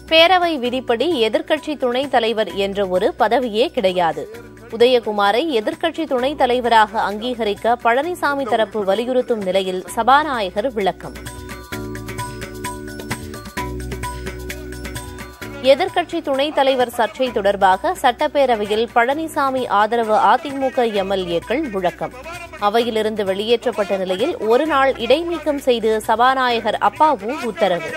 பேரவை விதிப்படி எதிர்க்கட்சி துணைத் தலைவர் என்ற ஒரு பதவியே கிடையாது உதயகுமாரை எதிர்க்கட்சி துணைத் தலைவராக அங்கீகரிக்க பழனிசாமி தரப்பு வலியுறுத்தும் நிலையில் சபாநாயகர் விளக்கம் எதிர்க்கட்சி துணைத் தலைவர் சர்ச்சை தொடர்பாக சட்டப்பேரவையில் பழனிசாமி ஆதரவு அதிமுக எம்எல்ஏக்கள் முழக்கம் அவையிலிருந்து வெளியேற்றப்பட்ட நிலையில் ஒருநாள் இடைநீக்கம் செய்து சபாநாயகர் அப்பாவு உத்தரவு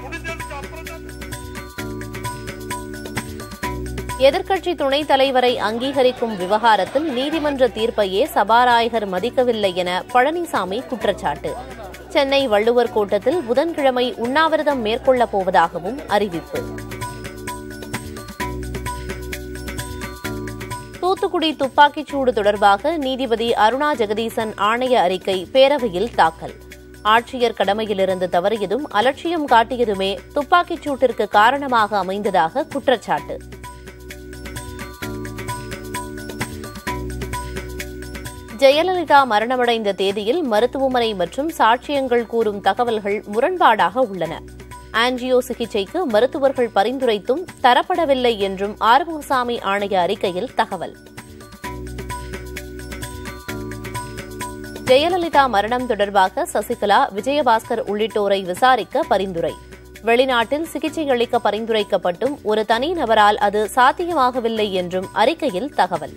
எதிர்க்கட்சி துணைத் தலைவரை அங்கீகரிக்கும் விவகாரத்தில் நீதிமன்ற தீர்ப்பையே சபாநாயகர் மதிக்கவில்லை என பழனிசாமி குற்றச்சாட்டு சென்னை வள்ளுவர் கோட்டத்தில் புதன்கிழமை உண்ணாவிரதம் மேற்கொள்ளப் போவதாகவும் அறிவிப்பு தூத்துக்குடி துப்பாக்கிச்சூடு தொடர்பாக நீதிபதி அருணா ஜெகதீசன் ஆணைய அறிக்கை பேரவையில் தாக்கல் ஆட்சியர் கடமையிலிருந்து தவறியதும் அலட்சியம் காட்டியதுமே துப்பாக்கிச் சூட்டிற்கு காரணமாக அமைந்ததாக குற்றச்சாட்டு ஜெயலலிதா மரணமடைந்த தேதியில் மருத்துவமனை மற்றும் சாட்சியங்கள் கூறும் தகவல்கள் முரண்பாடாக உள்ளன ஆன்ஜியோ சிகிச்சைக்கு மருத்துவர்கள் பரிந்துரைத்தும் தரப்படவில்லை என்றும் ஆறுமுகசாமி ஆணைய அறிக்கையில் தகவல் ஜெயலலிதா மரணம் தொடர்பாக சசிகலா விஜயபாஸ்கர் உள்ளிட்டோரை விசாரிக்க பரிந்துரை வெளிநாட்டில் சிகிச்சை அளிக்க பரிந்துரைக்கப்பட்டும் ஒரு தனிநபரால் அது சாத்தியமாகவில்லை என்றும் அறிக்கையில் தகவல்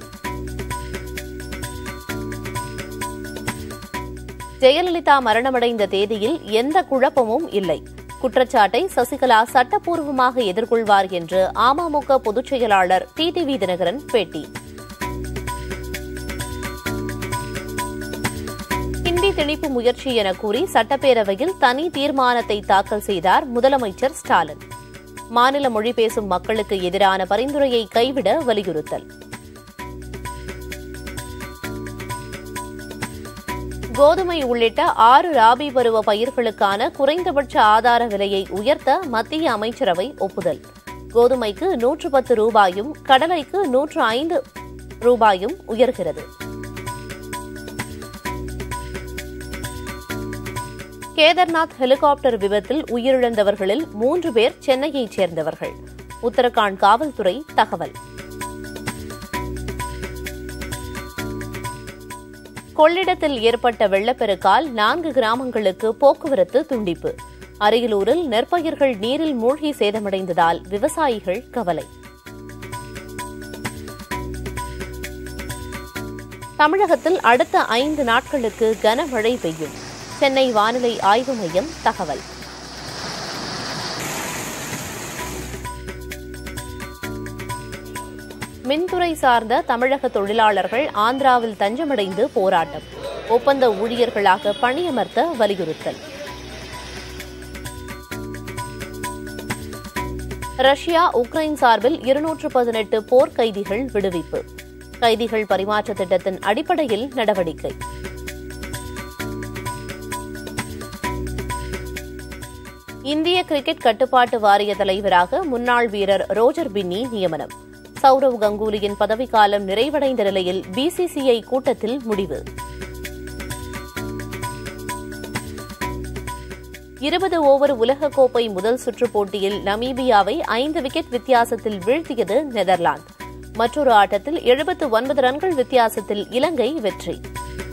ஜெயலலிதா மரணமடைந்த தேதியில் எந்த குழப்பமும் இல்லை குற்றச்சாட்டை சசிகலா சட்டப்பூர்வமாக எதிர்கொள்வார் என்று அமமுக பொதுச் செயலாளர் டிடிவி தினகரன் பேட்டி ஹிந்தி திணிப்பு முயற்சி என கூறி சட்டப்பேரவையில் தனி தீர்மானத்தை தாக்கல் செய்தார் முதலமைச்சர் ஸ்டாலின் மாநில மொழி பேசும் மக்களுக்கு எதிரான பரிந்துரையை கைவிட வலியுறுத்தல் கோதுமை உள்ளிட்ட ஆறு ராபி பருவ பயிர்களுக்கான குறைந்தபட்ச ஆதார விலையை உயர்த்த மத்திய அமைச்சரவை ஒப்புதல் கோதுமைக்கு நூற்று பத்து ரூபாயும் கடலைக்கு நூற்று ஐந்து ரூபாயும் உயர்கிறது கேதர்நாத் ஹெலிகாப்டர் விபத்தில் உயிரிழந்தவர்களில் மூன்று பேர் சென்னையைச் சேர்ந்தவர்கள் உத்தரகாண்ட் காவல்துறை தகவல் கொள்ளிடத்தில் ஏற்பட்ட வெள்ளப்பெருக்கால் நான்கு கிராமங்களுக்கு போக்குவரத்து துண்டிப்பு அரியலூரில் நெற்பயிர்கள் நீரில் மூழ்கி சேதமடைந்ததால் விவசாயிகள் கவலை தமிழகத்தில் அடுத்த ஐந்து நாட்களுக்கு கனமழை பெய்யும் சென்னை வானிலை ஆய்வு மையம் தகவல் மின்துறை சார்ந்த தமிழக தொழிலாளர்கள் ஆந்திராவில் தஞ்சமடைந்து போராட்டம் ஒப்பந்த ஊழியர்களாக பணியமர்த்த வலியுறுத்தல் ரஷ்யா உக்ரைன் சார்பில் இருநூற்று பதினெட்டு போர் கைதிகள் விடுவிப்பு கைதிகள் பரிமாற்ற திட்டத்தின் அடிப்படையில் நடவடிக்கை இந்திய கிரிக்கெட் கட்டுப்பாட்டு வாரிய தலைவராக முன்னாள் வீரர் ரோஜர் பின்னி நியமனம் சௌரவ் கங்குலியின் பதவிக்காலம் நிறைவடைந்த நிலையில் பிசிசிஐ கூட்டத்தில் முடிவு இருபது ஓவர் உலகக்கோப்பை முதல் சுற்றுப் போட்டியில் நமீபியாவை ஐந்து விக்கெட் வித்தியாசத்தில் வீழ்த்தியது நெதர்லாந்து மற்றொரு ஆட்டத்தில் எழுபத்து ஒன்பது ரன்கள் வித்தியாசத்தில் இலங்கை வெற்றி